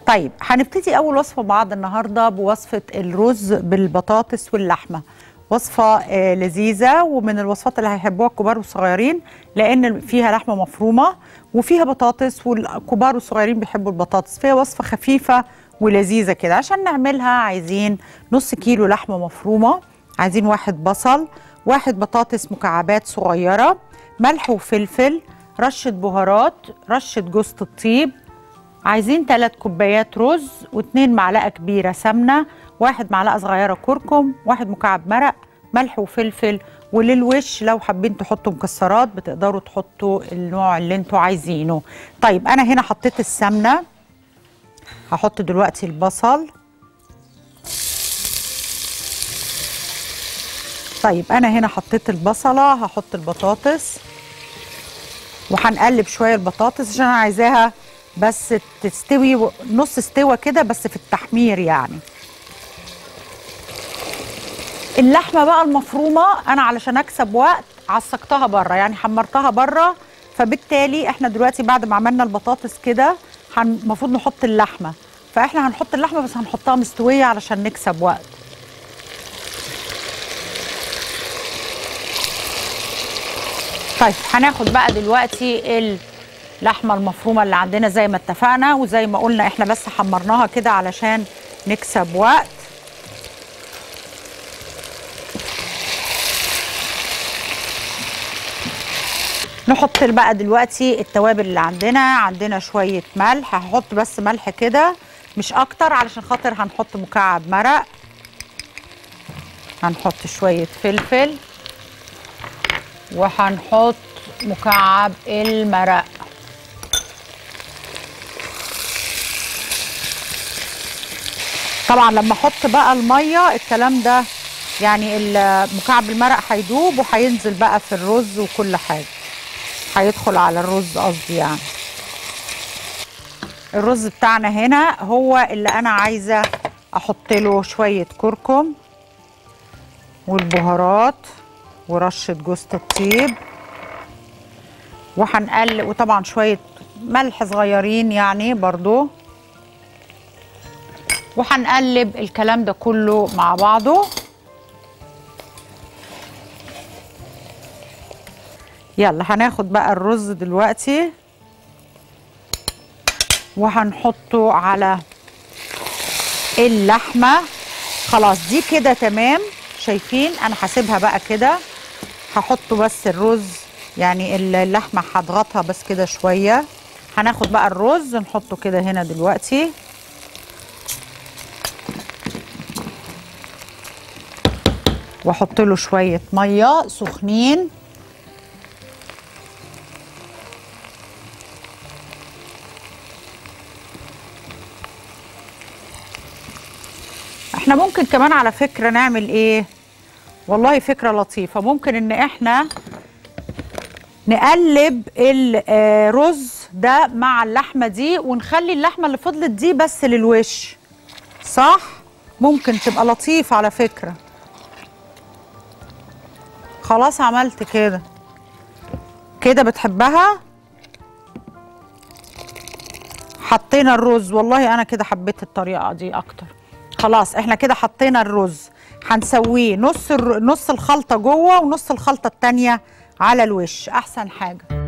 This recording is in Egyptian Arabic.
طيب هنبتدي اول وصفه مع بعض النهارده بوصفه الرز بالبطاطس واللحمه وصفه آه لذيذه ومن الوصفات اللي هيحبوها الكبار والصغيرين لان فيها لحمه مفرومه وفيها بطاطس والكبار والصغيرين بيحبوا البطاطس فهي وصفه خفيفه ولذيذه كده عشان نعملها عايزين نص كيلو لحمه مفرومه عايزين واحد بصل واحد بطاطس مكعبات صغيره ملح وفلفل رشه بهارات رشه جوز الطيب عايزين ثلاث كوبايات رز واتنين معلقه كبيره سمنه واحد معلقه صغيره كركم واحد مكعب مرق ملح وفلفل وللوش لو حابين تحطوا مكسرات بتقدروا تحطوا النوع اللي انتوا عايزينه طيب انا هنا حطيت السمنه هحط دلوقتي البصل طيب انا هنا حطيت البصله هحط البطاطس وهنقلب شويه البطاطس عشان انا عايزاها بس تستوي نص استوى كده بس في التحمير يعني اللحمه بقى المفرومه انا علشان اكسب وقت عصقتها بره يعني حمرتها بره فبالتالي احنا دلوقتي بعد ما عملنا البطاطس كده المفروض نحط اللحمه فاحنا هنحط اللحمه بس هنحطها مستويه علشان نكسب وقت طيب هناخد بقى دلوقتي اللحمه المفرومه اللي عندنا زي ما اتفقنا وزي ما قلنا احنا بس حمرناها كده علشان نكسب وقت نحط بقى دلوقتي التوابل اللي عندنا عندنا شويه ملح هحط بس ملح كده مش اكتر علشان خاطر هنحط مكعب مرق هنحط شويه فلفل وهنحط مكعب المرق طبعا لما احط بقى الميه الكلام ده يعني مكعب المرق هيدوب وهينزل بقى في الرز وكل حاجه هيدخل على الرز قصدي يعني الرز بتاعنا هنا هو اللي انا عايزه احط له شويه كركم والبهارات ورشه جوز الطيب وهنقلب وطبعا شويه ملح صغيرين يعني برضو وهنقلب الكلام ده كله مع بعضه يلا هناخد بقى الرز دلوقتي وهنحطه على اللحمه خلاص دي كده تمام شايفين انا هسيبها بقى كده هحط بس الرز يعني اللحمه هضغطها بس كده شويه هناخد بقى الرز نحطه كده هنا دلوقتي واحط له شويه ميه سخنين احنا ممكن كمان على فكره نعمل ايه والله فكره لطيفه ممكن ان احنا نقلب الرز ده مع اللحمه دي ونخلي اللحمه اللي فضلت دي بس للوش صح ممكن تبقى لطيفه على فكره خلاص عملت كده كده بتحبها حطينا الرز والله انا كده حبيت الطريقه دي اكتر خلاص احنا كده حطينا الرز هنسويه نص الر... نص الخلطه جوه ونص الخلطه التانيه على الوش احسن حاجه